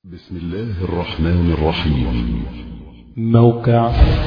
بسم الله الرحمن الرحيم موقع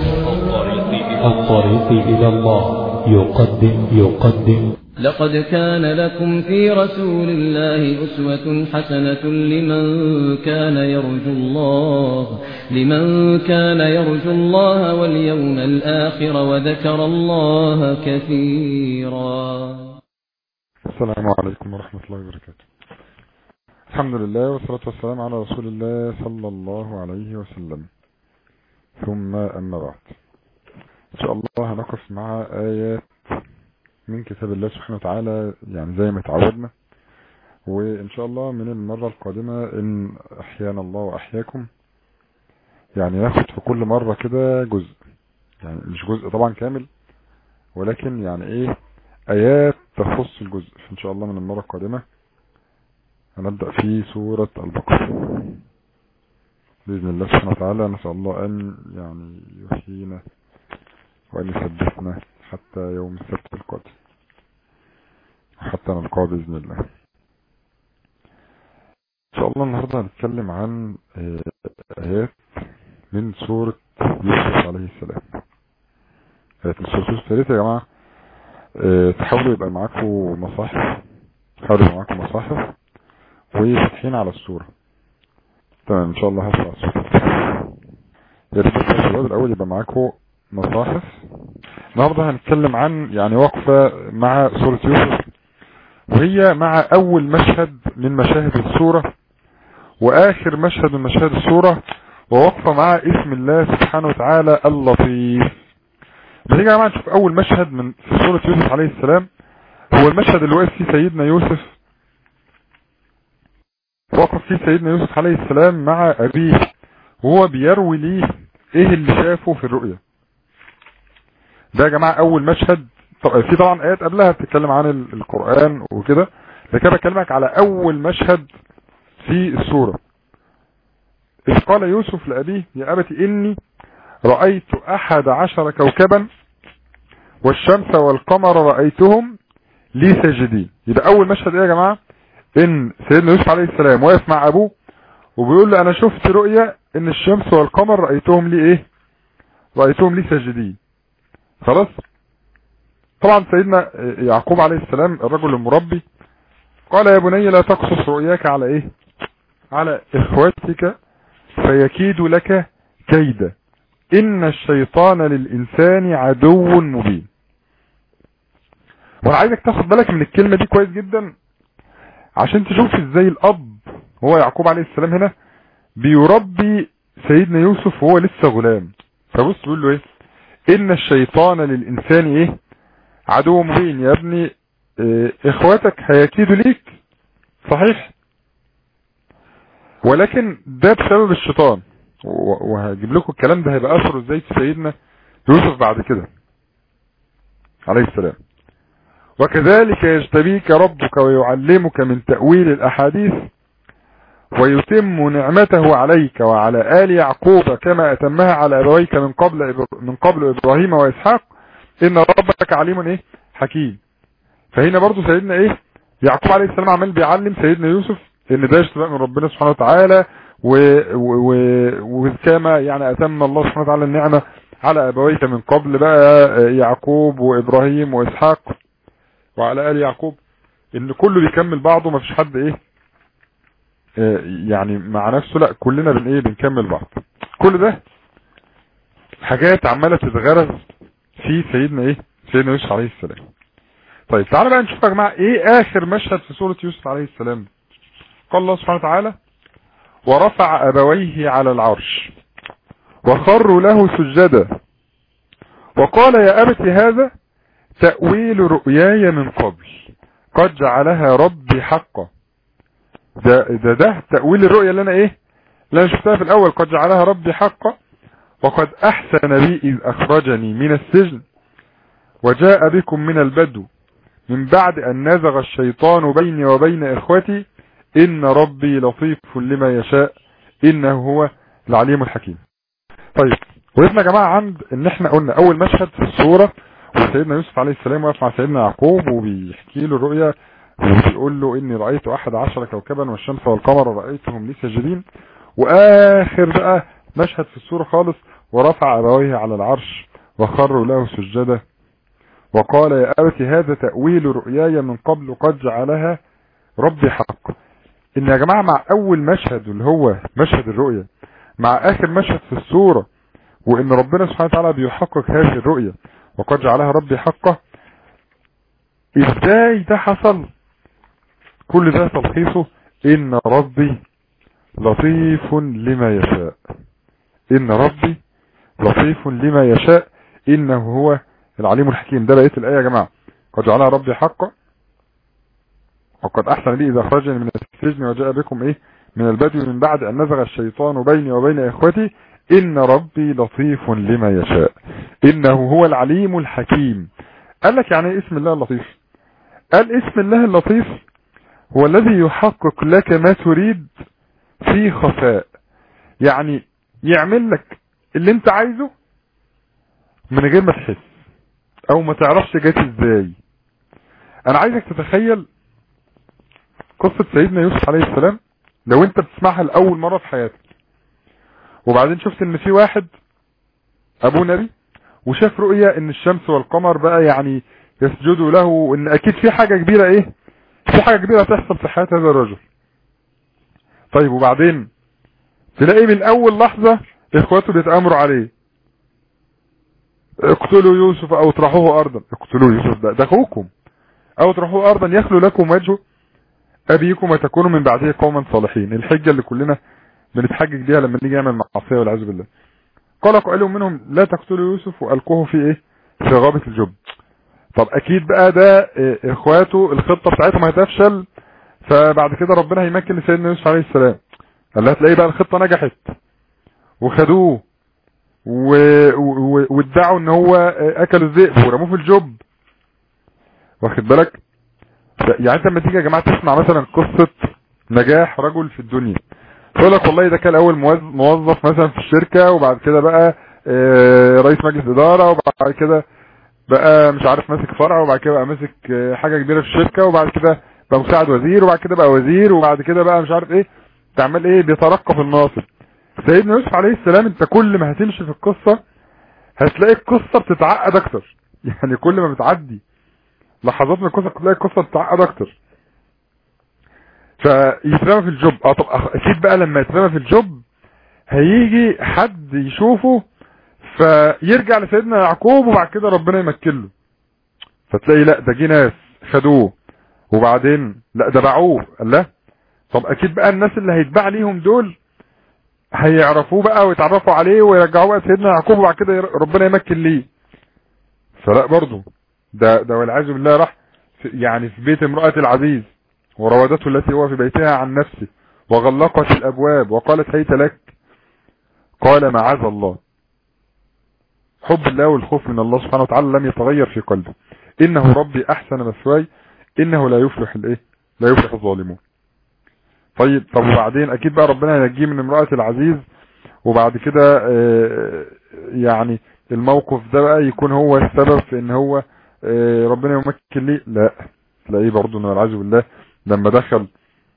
الطريق إلى الله يقدم يقدم لقد كان لكم في رسول الله أسوة حسنة لمن كان يرجو الله لمن كان يرجو الله واليوم الآخر وذكر الله كثيرا السلام عليكم ورحمة الله وبركاته الحمد لله والصلاة والسلام على رسول الله صلى الله عليه وسلم ثم أما بعد إن شاء الله هنقف مع آيات من كتاب الله سبحانه وتعالى يعني زي ما تعودنا وإن شاء الله من المرة القادمة إن أحيانا الله وأحياكم يعني ناخد في كل مرة كده جزء يعني مش جزء طبعا كامل ولكن يعني إيه آيات تخص الجزء إن شاء الله من المرة القادمة هنبدأ في سورة البقرة بإذن الله سبحانه وتعالى نسأل الله أن يعني يحيينا وأن يثبتنا حتى يوم السبت القادم وحتى نلقاه بإذن الله إن شاء الله النهاردة هنتكلم عن آيات من سورة يوسف عليه السلام آيات من سورة يوسف يا ريت يا جماعة تحاولوا يبقى معاكم مصاحف حاولوا يبقى معاكم مصاحف وفاتحين على الصورة تمام ان شاء الله هفتح الصورة يا ريت الشباب الاول يبقى معاكم مصاحف النهارده هنتكلم عن يعني وقفة مع سورة يوسف وهي مع اول مشهد من مشاهد السورة واخر مشهد من مشاهد السورة ووقفة مع اسم الله سبحانه وتعالى اللطيف بنيجي يا جماعه نشوف اول مشهد من في سورة يوسف عليه السلام هو المشهد اللي وقف فيه سيدنا يوسف وقف فيه سيدنا يوسف عليه السلام مع أبيه وهو بيروي ليه ايه اللي شافه في الرؤية ده يا جماعة اول مشهد في طبعا ايات قبلها بتتكلم عن القرآن وكده لكن بكلمك على اول مشهد في السورة إذ قال يوسف لأبيه يا أبت إني رأيت أحد عشر كوكبا والشمس والقمر رأيتهم لي ساجدين يبقى أول مشهد إيه يا جماعة ان سيدنا يوسف عليه السلام واقف مع ابوه وبيقول له انا شفت رؤية ان الشمس والقمر رأيتهم لي ايه رأيتهم لي ساجدين خلاص طبعا سيدنا يعقوب عليه السلام الرجل المربي قال يا بني لا تقصص رؤياك على ايه على اخوتك فيكيد لك كيدا ان الشيطان للانسان عدو مبين وانا عايزك تاخد بالك من الكلمة دي كويس جدا عشان تشوف ازاي الاب هو يعقوب عليه السلام هنا بيربي سيدنا يوسف وهو لسه غلام فبص بيقول له ايه ان الشيطان للانسان ايه عدو مبين يا ابني إيه اخواتك هيكيدوا ليك صحيح ولكن ده بسبب الشيطان وهجيب لكم الكلام ده هيبقى اثره ازاي في سيدنا يوسف بعد كده عليه السلام وكذلك يجتبيك ربك ويعلمك من تأويل الأحاديث ويتم نعمته عليك وعلى آل يعقوب كما أتمها على أبويك من قبل من قبل إبراهيم وإسحاق إن ربك عليم إيه حكيم فهنا برضو سيدنا إيه يعقوب عليه السلام عمال بيعلم سيدنا يوسف إن ده اشتباك من ربنا سبحانه وتعالى وكما يعني أتم الله سبحانه وتعالى النعمة على أبويك من قبل بقى يعقوب وإبراهيم وإسحاق وعلى آل يعقوب ان كله بيكمل بعضه ما فيش حد ايه آه يعني مع نفسه لا كلنا بن ايه بنكمل بعض كل ده حاجات عمالة تتغرز في سيدنا ايه سيدنا يوسف عليه السلام طيب تعالى بقى نشوف يا جماعة ايه اخر مشهد في سورة يوسف عليه السلام قال الله سبحانه وتعالى ورفع ابويه على العرش وخروا له سجدا وقال يا ابت هذا تأويل رؤياي من قبل قد جعلها ربي حقا ده, ده ده تأويل الرؤيا اللي انا ايه اللي انا شفتها في الاول قد جعلها ربي حقا وقد احسن بي اذ اخرجني من السجن وجاء بكم من البدو من بعد ان نزغ الشيطان بيني وبين اخوتي ان ربي لطيف لما يشاء انه هو العليم الحكيم طيب وقفنا يا جماعة عند ان احنا قلنا اول مشهد في الصورة وسيدنا يوسف عليه السلام واقف مع سيدنا يعقوب وبيحكي له الرؤيا وبيقول له اني رأيت احد عشر كوكبا والشمس والقمر رأيتهم لي ساجدين واخر بقى مشهد في السورة خالص ورفع ابويه على العرش وخروا له سجدا وقال يا أبت هذا تأويل رؤياي من قبل قد جعلها ربي حق ان يا جماعة مع اول مشهد اللي هو مشهد الرؤية مع اخر مشهد في السورة وان ربنا سبحانه وتعالى بيحقق هذه الرؤية وقد جعلها ربي حقه ازاي ده حصل كل ده تلخيصه ان ربي لطيف لما يشاء ان ربي لطيف لما يشاء انه هو العليم الحكيم ده بقية الايه يا جماعة قد جعلها ربي حقا وقد احسن لي اذا اخرجني من السجن وجاء بكم ايه من البدو من بعد ان نزغ الشيطان بيني وبين اخوتي ان ربي لطيف لما يشاء انه هو العليم الحكيم قال لك يعني ايه اسم الله اللطيف قال اسم الله اللطيف هو الذي يحقق لك ما تريد في خفاء يعني يعمل لك اللي انت عايزه من غير ما تحس او ما تعرفش جات ازاي انا عايزك تتخيل قصة سيدنا يوسف عليه السلام لو انت بتسمعها لأول مرة في حياتك وبعدين شفت ان في واحد ابو نبي وشاف رؤية ان الشمس والقمر بقى يعني يسجدوا له وان اكيد في حاجة كبيرة ايه في حاجة كبيرة تحصل في حياة هذا الرجل طيب وبعدين تلاقي من اول لحظة اخواته بيتأمروا عليه اقتلوا يوسف او اطرحوه ارضا اقتلوا يوسف ده, ده اخوكم او اطرحوه ارضا يخلو لكم وجهه ابيكم وتكونوا من بعده قوما صالحين الحجة اللي كلنا بنتحجج بيها لما نيجي نعمل معصية والعياذ بالله قال قائل منهم لا تقتلوا يوسف والقوه في ايه في غابة الجب طب اكيد بقى ده إيه اخواته الخطة بتاعتهم هتفشل فبعد كده ربنا هيمكن لسيدنا يوسف عليه السلام قال لها تلاقي بقى الخطة نجحت وخدوه وادعوا ان هو اكلوا الذئب ورموه في الجب واخد بالك يعني انت لما تيجي يا جماعه تسمع مثلا قصه نجاح رجل في الدنيا تقول لك والله ده كان اول موظف مثلا في الشركه وبعد كده بقى رئيس مجلس اداره وبعد كده بقى مش عارف ماسك فرع وبعد كده بقى ماسك حاجه كبيره في الشركه وبعد كده بقى مساعد وزير وبعد كده بقى وزير وبعد كده بقى مش عارف ايه تعمل ايه بيترقى في الناصب سيدنا يوسف عليه السلام انت كل ما هتمشي في القصه هتلاقي القصه بتتعقد اكتر يعني كل ما بتعدي لحظات من القصه تلاقي القصه بتتعقد اكتر فيترمى في الجب اه طب اكيد بقى لما يترمى في الجب هيجي حد يشوفه فيرجع لسيدنا يعقوب وبعد كده ربنا يمكن له فتلاقي لا ده جه ناس خدوه وبعدين لا ده باعوه قال لا طب اكيد بقى الناس اللي هيتباع ليهم دول هيعرفوه بقى ويتعرفوا عليه ويرجعوه بقى سيدنا يعقوب وبعد كده ربنا يمكن ليه فلا برضه ده ده والعياذ بالله راح يعني في بيت امرأة العزيز وراودته التي هو في بيتها عن نفسه وغلقت الابواب وقالت هيت لك قال معاذ الله حب الله والخوف من الله سبحانه وتعالى لم يتغير في قلبه انه ربي احسن مثواي انه لا يفلح الايه لا يفلح الظالمون طيب طب وبعدين اكيد بقى ربنا ينجيه من امرأة العزيز وبعد كده يعني الموقف ده بقى يكون هو السبب في ان هو ربنا يمكن ليه لا تلاقيه برضه ان والعياذ بالله لما دخل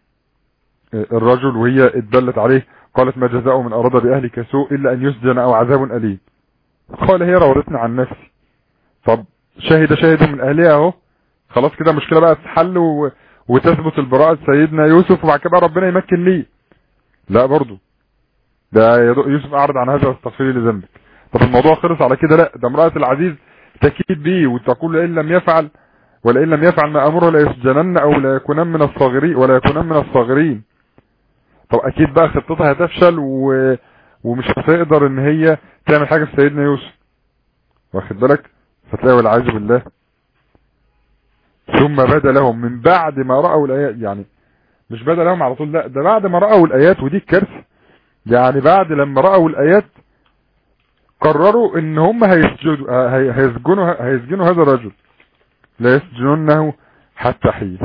الرجل وهي اتدلت عليه قالت ما جزاؤه من اراد باهلك سوء الا ان يسجن او عذاب اليم قال هي راودتني عن نفسي طب شهد شاهد من اهلها اهو خلاص كده مشكله بقى تتحل و... وتثبت البراءة سيدنا يوسف وبعد كده ربنا يمكن ليه لا برضه ده يوسف اعرض عن هذا واستغفري لذنبك طب الموضوع خلص على كده لا ده امرأة العزيز تكيد به وتقول لئن لم يفعل ولئن لم يفعل ما امره لا يسجنن او لا يكونن من الصاغرين ولا يكونن من الصاغرين طب اكيد بقى خطتها هتفشل و... ومش هتقدر ان هي تعمل حاجة في سيدنا يوسف واخد بالك فتلاقي والعياذ بالله ثم بدا لهم من بعد ما رأوا الآيات يعني مش بدا لهم على طول لا ده بعد ما رأوا الآيات ودي الكارثة يعني بعد لما رأوا الآيات قرروا ان هم هيسجدوا هيسجنوا هيسجنوا هذا الرجل لا يسجنونه حتى حين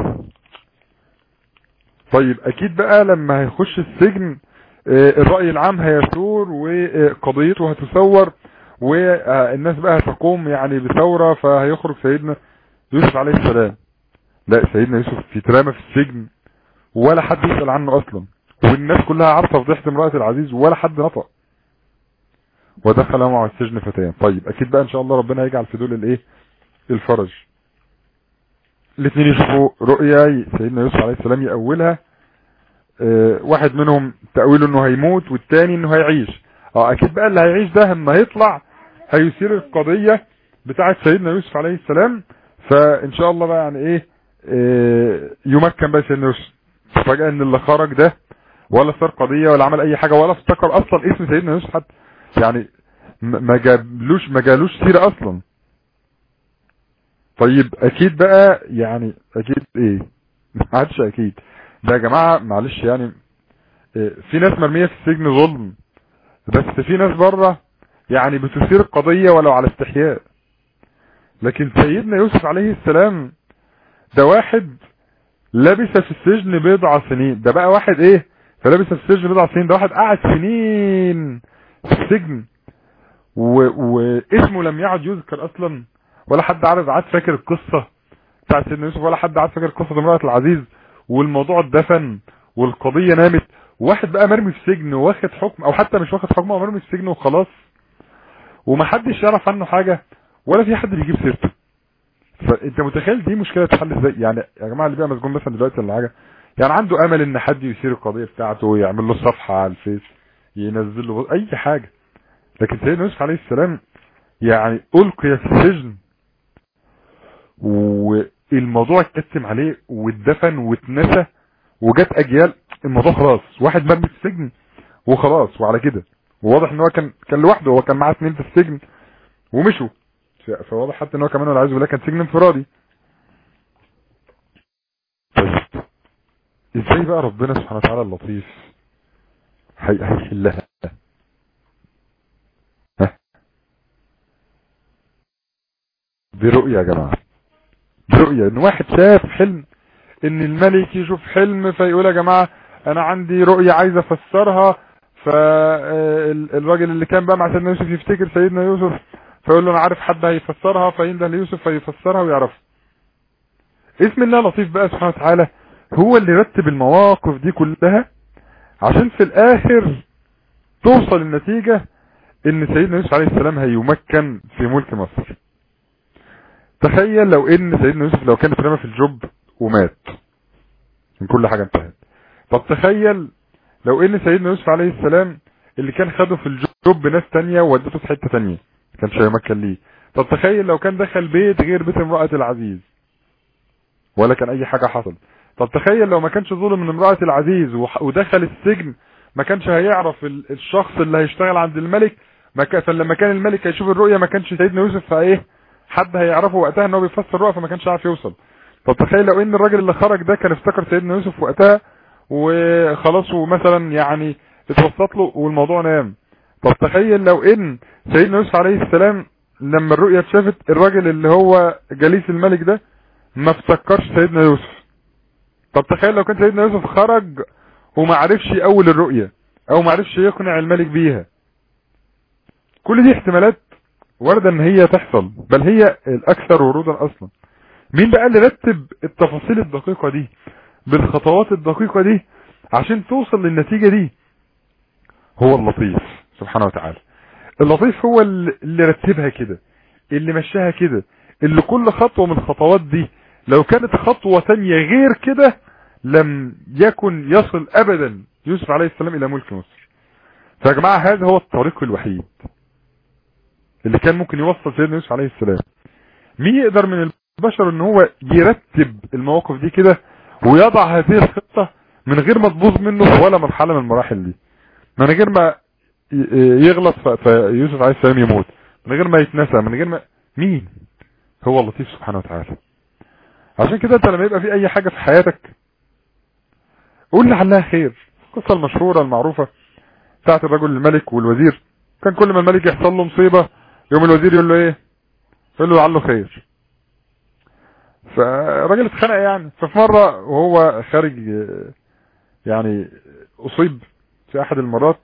طيب اكيد بقى لما هيخش السجن الرأي العام هيثور وقضيته هتثور والناس بقى هتقوم يعني بثورة فهيخرج سيدنا يوسف عليه السلام لا سيدنا يوسف يترمى في السجن ولا حد يسأل عنه اصلا والناس كلها عارفه فضيحه امراه العزيز ولا حد نطق ودخل معه السجن فتيان طيب اكيد بقى ان شاء الله ربنا يجعل في دول الايه الفرج الاثنين يشوفوا رؤيا سيدنا يوسف عليه السلام يأولها اه واحد منهم تأويله انه هيموت والتاني انه هيعيش اه اكيد بقى اللي هيعيش ده لما يطلع هيثير القضية بتاعت سيدنا يوسف عليه السلام فان شاء الله بقى يعني ايه اه يمكن بقى سيدنا يوسف فجأة ان اللي خرج ده ولا صار قضية ولا عمل اي حاجة ولا افتكر اصلا اسم سيدنا يوسف حتى يعني ما جابلوش ما جالوش سيرة اصلا طيب اكيد بقى يعني اكيد ايه ما عادش اكيد ده يا جماعة معلش يعني إيه في ناس مرمية في السجن ظلم بس في ناس بره يعني بتثير القضية ولو على استحياء لكن سيدنا يوسف عليه السلام ده واحد لبس في السجن بضع سنين ده بقى واحد ايه فلبس في السجن بضع سنين ده واحد قعد سنين في السجن واسمه لم يعد يذكر اصلا ولا حد عارف عاد فاكر القصة بتاعت سيدنا يوسف ولا حد عاد فاكر قصة امرأة العزيز والموضوع اتدفن والقضية نامت واحد بقى مرمي في سجن واخد حكم او حتى مش واخد حكم هو مرمي في سجن وخلاص ومحدش يعرف عنه حاجة ولا في حد بيجيب سيرته فانت متخيل دي مشكلة تحل ازاي يعني يا جماعة اللي بقى مسجون مثلا دلوقتي ولا حاجة يعني عنده امل ان حد يثير القضية بتاعته ويعمل له صفحة على الفيس ينزل له اي حاجة لكن سيدنا يوسف عليه السلام يعني القي في السجن والموضوع اتكتم عليه واتدفن واتنسى وجت اجيال الموضوع خلاص واحد مرمي في السجن وخلاص وعلى كده وواضح ان هو كان كان لوحده هو كان معاه اثنين في السجن ومشوا فواضح حتى ان هو كمان والعياذ بالله كان سجن انفرادي طيب ازاي بقى ربنا سبحانه وتعالى اللطيف هيحلها دي رؤية يا جماعة دي رؤية ان واحد شاف حلم ان الملك يشوف حلم فيقول يا جماعة انا عندي رؤية عايز افسرها فالراجل اللي كان بقى مع سيدنا يوسف يفتكر سيدنا يوسف فيقول له انا عارف حد هيفسرها فينده ليوسف فيفسرها ويعرفها اسم الله لطيف بقى سبحانه وتعالى هو اللي رتب المواقف دي كلها عشان في الاخر توصل النتيجة ان سيدنا يوسف عليه السلام هيمكن في ملك مصر تخيل لو ان سيدنا يوسف لو كان اترمى في الجب ومات من كل حاجة انتهت طب تخيل لو ان سيدنا يوسف عليه السلام اللي كان خده في الجب ناس تانية وودته في حتة تانية كانش هيمكن ليه طب تخيل لو كان دخل بيت غير بيت امرأة العزيز ولا كان اي حاجة حصل طب تخيل لو ما كانش ظلم من امرأة العزيز ودخل السجن ما كانش هيعرف الشخص اللي هيشتغل عند الملك ما كان فلما كان الملك هيشوف الرؤية ما كانش سيدنا يوسف فايه حد هيعرفه وقتها ان هو بيفسر الرؤية فما كانش عارف يوصل طب تخيل لو ان الراجل اللي خرج ده كان افتكر سيدنا يوسف وقتها وخلاص ومثلا يعني اتوسط له والموضوع نام طب تخيل لو ان سيدنا يوسف عليه السلام لما الرؤية اتشافت الراجل اللي هو جليس الملك ده ما افتكرش سيدنا يوسف طب تخيل لو كان سيدنا يوسف خرج وما عرفش يأول الرؤية او ما عرفش يقنع الملك بيها كل دي احتمالات واردة ان هي تحصل بل هي الاكثر ورودا اصلا مين بقى اللي رتب التفاصيل الدقيقة دي بالخطوات الدقيقة دي عشان توصل للنتيجة دي هو اللطيف سبحانه وتعالى اللطيف هو اللي رتبها كده اللي مشاها كده اللي كل خطوة من الخطوات دي لو كانت خطوة تانية غير كده لم يكن يصل ابدا يوسف عليه السلام الى ملك مصر فيا جماعة هذا هو الطريق الوحيد اللي كان ممكن يوصل سيدنا يوسف عليه السلام مين يقدر من البشر ان هو يرتب المواقف دي كده ويضع هذه الخطة من غير ما تبوظ منه ولا مرحلة من المراحل دي من غير ما يغلط فيوسف عليه السلام يموت من غير ما يتنسى من غير ما مين هو اللطيف سبحانه وتعالى عشان كده انت لما يبقى في اي حاجة في حياتك قول لعلها خير القصة المشهورة المعروفة بتاعت الرجل الملك والوزير كان كل ما الملك يحصل له مصيبة يوم الوزير يقول له ايه يقول له لعله خير فالراجل اتخنق يعني ففي مرة وهو خارج يعني اصيب في احد المرات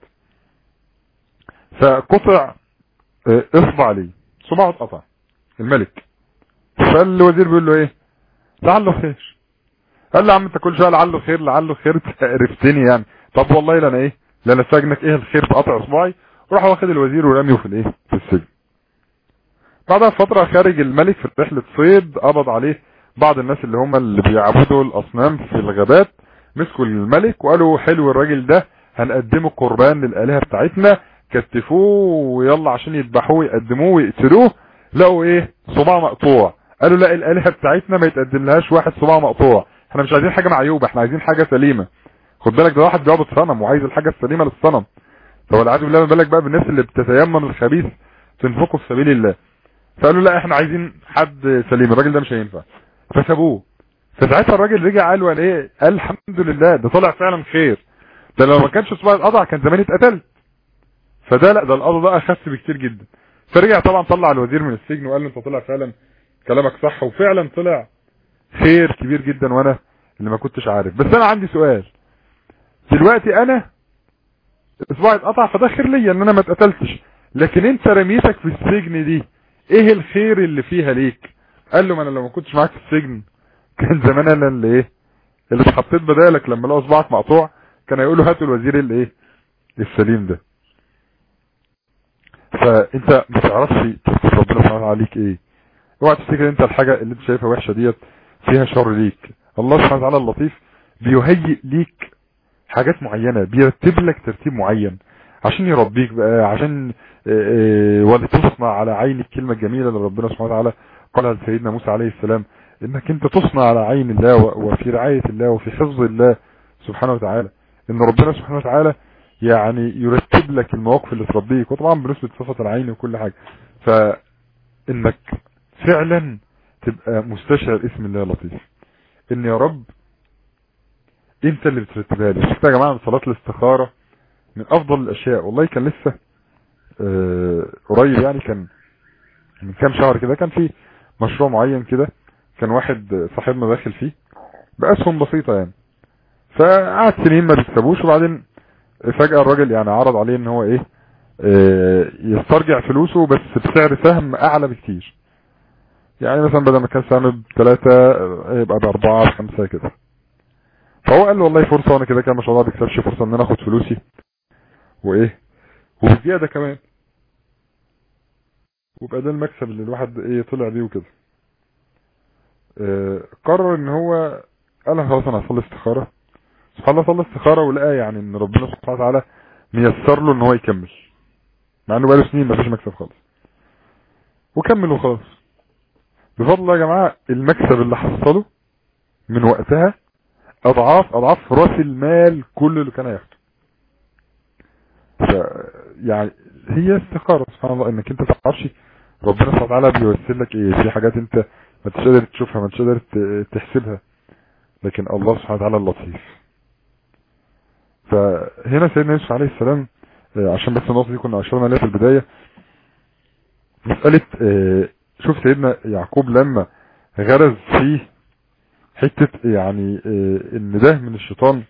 فقطع اصبع ليه صباعه اتقطع الملك فالوزير بيقول له ايه لعله خير قال له يا عم انت كل شويه لعله خير لعله خير عرفتني يعني طب والله لا انا ايه لا انا سجنك ايه الخير في قطع اصبعي وراح واخد الوزير ورميه في الايه في السجن بعدها فترة خارج الملك في رحلة صيد قبض عليه بعض الناس اللي هم اللي بيعبدوا الاصنام في الغابات مسكوا الملك وقالوا حلو الراجل ده هنقدمه قربان للآلهة بتاعتنا كتفوه ويلا عشان يذبحوه يقدموه ويقتلوه لقوا ايه صباع مقطوع قالوا لا الآلهة بتاعتنا ما يتقدم لهاش واحد صباع مقطوع احنا مش عايزين حاجة معيوبة احنا عايزين حاجة سليمة خد بالك ده واحد بيعبد صنم وعايز الحاجة السليمة للصنم طب العياذ بالله ما بالك بقى بالناس اللي بتتيمم الخبيث تنفقه في سبيل الله فقالوا لا احنا عايزين حد سليم الراجل ده مش هينفع فسابوه فساعتها الراجل رجع قال وقال ايه قال الحمد لله ده طلع فعلا خير ده لو ما كانش صباعي اتقطع كان زماني اتقتلت فده لا ده القضاء ده اخف بكتير جدا فرجع طبعا طلع الوزير من السجن وقال له انت طلع فعلا كلامك صح وفعلا طلع خير كبير جدا وانا اللي ما كنتش عارف بس انا عندي سؤال دلوقتي انا اصبعي اتقطع فده خير ليا ان انا ما اتقتلتش لكن انت رميتك في السجن دي ايه الخير اللي فيها ليك قال له ما انا لو ما كنتش معاك في السجن كان زمان انا اللي ايه اللي اتحطيت بدالك لما لقوا صباعك مقطوع كان هيقولوا هاتوا الوزير اللي ايه السليم ده فانت ما تعرفش تفتح ربنا سبحانه عليك ايه اوعى تفتكر انت الحاجة اللي انت شايفها وحشة ديت فيها شر ليك الله سبحانه وتعالى اللطيف بيهيئ ليك حاجات معينة بيرتب لك ترتيب معين عشان يربيك بقى عشان ولتصنع على عين الكلمة الجميلة اللي ربنا سبحانه وتعالى قالها لسيدنا موسى عليه السلام انك انت تصنع على عين الله وفي رعاية الله وفي حفظ الله سبحانه وتعالى ان ربنا سبحانه وتعالى يعني يرتب لك المواقف اللي تربيك وطبعا بنسبة صفة العين وكل حاجة فانك فعلا تبقى مستشعر اسم الله لطيف ان يا رب انت اللي بترتبها لي شفت يا جماعة صلاة الاستخارة من افضل الاشياء والله كان لسه اه قريب يعني كان من كام شهر كده كان في مشروع معين كده كان واحد صاحبنا داخل فيه باسهم بسيطة يعني فقعد سنين ما بيكسبوش وبعدين فجأة الراجل يعني عرض عليه ان هو ايه اه يسترجع فلوسه بس بسعر سهم اعلى بكتير يعني مثلا بدل ما كان سهم بثلاثة يبقى باربعة بخمسة كده فهو قال له والله فرصة وانا كده كده ما شاء الله بكسبش فرصة ان انا اخد فلوسي وايه وبزيادة كمان ويبقى ده المكسب اللي الواحد ايه طلع بيه وكده اه قرر ان هو قال خلاص انا هصلي استخارة سبحان الله صلى استخارة ولقى يعني ان ربنا سبحانه وتعالى ميسر له ان هو يكمل مع انه بقاله سنين ما فيش مكسب خالص وكمل وخلاص بفضل الله يا جماعة المكسب اللي حصله من وقتها اضعاف اضعاف راس المال كل اللي كان هياخده ف يعني هي استخارة سبحان الله انك انت تعرفش ربنا سبحانه وتعالى بيوسر لك ايه في حاجات انت ما انتش قادر تشوفها ما انتش قادر تحسبها لكن الله سبحانه وتعالى اللطيف فهنا سيدنا يوسف عليه السلام عشان بس النقطة دي كنا اشرنا عليها في البداية مسألة شوف سيدنا يعقوب لما غرز فيه حتة يعني ان ده من الشيطان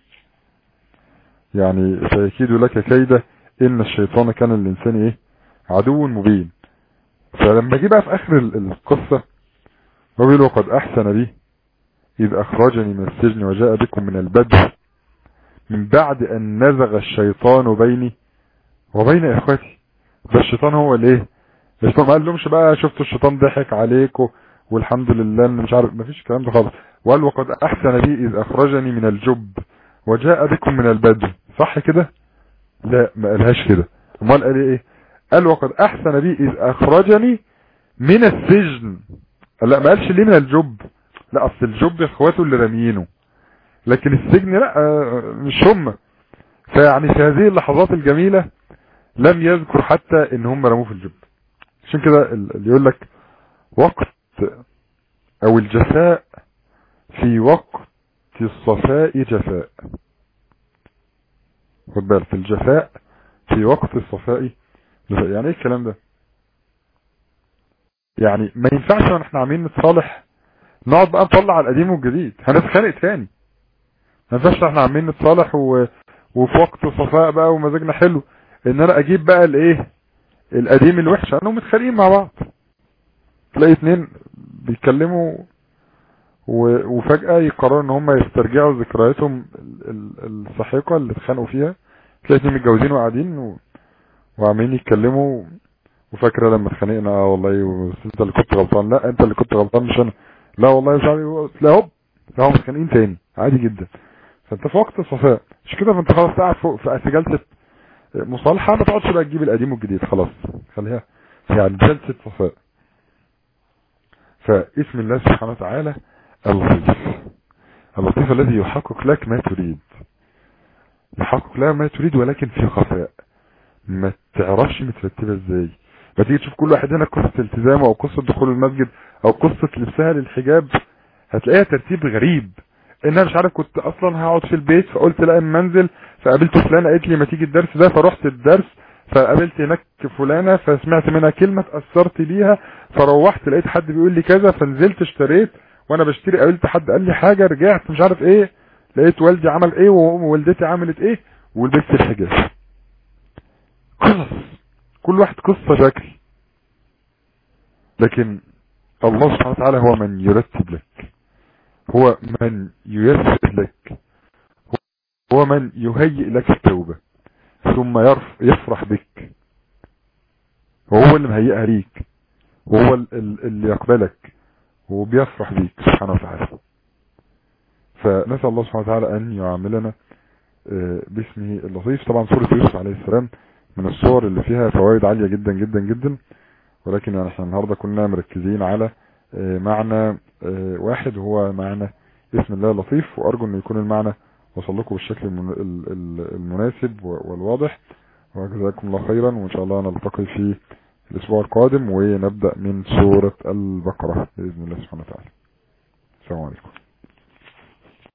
يعني فيكيد لك كيدة ان الشيطان كان الانسان ايه عدو مبين فلما جه بقى في اخر القصة هو بيقول وقد احسن بي اذ اخرجني من السجن وجاء بكم من البدو من بعد ان نزغ الشيطان بيني وبين اخوتي ده الشيطان هو الايه الشيطان ما قال لهمش بقى شفتوا الشيطان ضحك عليكم والحمد لله ان مش عارف مفيش الكلام ده خالص وقال وقد احسن بي اذ اخرجني من الجب وجاء بكم من البدو صح كده لا ما قالهاش كده امال قال ايه قال وقد احسن بي اذ اخرجني من السجن لا ما قالش ليه من الجب لا اصل الجب اخواته اللي راميينه لكن السجن لا مش هم فيعني في هذه اللحظات الجميلة لم يذكر حتى ان هم رموه في الجب عشان كده اللي يقول لك وقت او الجفاء في وقت الصفاء جفاء خد بالك الجفاء في وقت الصفاء جفاء يعني ايه الكلام ده يعني ما ينفعش واحنا عاملين نتصالح نقعد بقى نطلع على القديم والجديد هنتخانق تاني ما ينفعش احنا عاملين نتصالح و... وفي وقت صفاء بقى ومزاجنا حلو ان انا اجيب بقى الايه القديم الوحش انهم متخانقين مع بعض تلاقي اتنين بيتكلموا و- وفجأة يقرروا ان هم يسترجعوا ذكرياتهم ال- ال- الساحقة اللي اتخانقوا فيها تلاقي اتنين متجوزين وقاعدين و... وعمالين يتكلموا وفاكرة لما اتخانقنا اه والله و- انت اللي كنت غلطان لا انت اللي كنت غلطان مش انا لا والله مش عارف لا هوب لا هم متخانقين تاني عادي جدا فانت في وقت الصفاء مش كده فانت خلاص قاعد فوق في في جلسة مصالحة ما تقعدش بقى تجيب القديم والجديد خلاص خليها يعني جلسة صفاء فاسم الله سبحانه وتعالى اللطيف اللطيف الذي يحقق لك ما تريد يحقق لك ما تريد ولكن في خفاء ما تعرفش مترتبة ازاي ما تيجي تشوف كل واحد هنا قصة التزامه او قصة دخول المسجد او قصة لبسها للحجاب هتلاقيها ترتيب غريب ان انا مش عارف كنت اصلا هقعد في البيت فقلت لا اما انزل فقابلت فلانة قالت لي ما تيجي الدرس ده فرحت الدرس فقابلت هناك فلانة فسمعت منها كلمة اتأثرت بيها فروحت لقيت حد بيقول لي كذا فنزلت اشتريت وانا بشتري قابلت حد قال لي حاجة رجعت مش عارف ايه لقيت والدي عمل ايه ووالدتي عملت ايه ولبست الحجاب قصص كل واحد قصة شكل لكن الله سبحانه وتعالى هو من يرتب لك هو من ييسر لك هو من يهيئ لك التوبة ثم يرف يفرح بك وهو اللي مهيئها ليك وهو ال- ال- اللي يقبلك هو بيفرح بيك سبحانه وتعالى فنسأل الله سبحانه وتعالى أن يعاملنا آه، باسمه اللطيف طبعا سورة يوسف عليه السلام من الصور اللي فيها فوائد عالية جدا جدا جدا ولكن يعني احنا النهاردة كنا مركزين على آه، معنى آه، واحد وهو معنى اسم الله اللطيف وأرجو أن يكون المعنى وصل لكم بالشكل المن- ال- ال- المناسب و- والواضح وجزاكم الله خيرا وإن شاء الله نلتقي في الأسبوع القادم ونبدأ من سورة البقرة بإذن الله سبحانه وتعالى السلام عليكم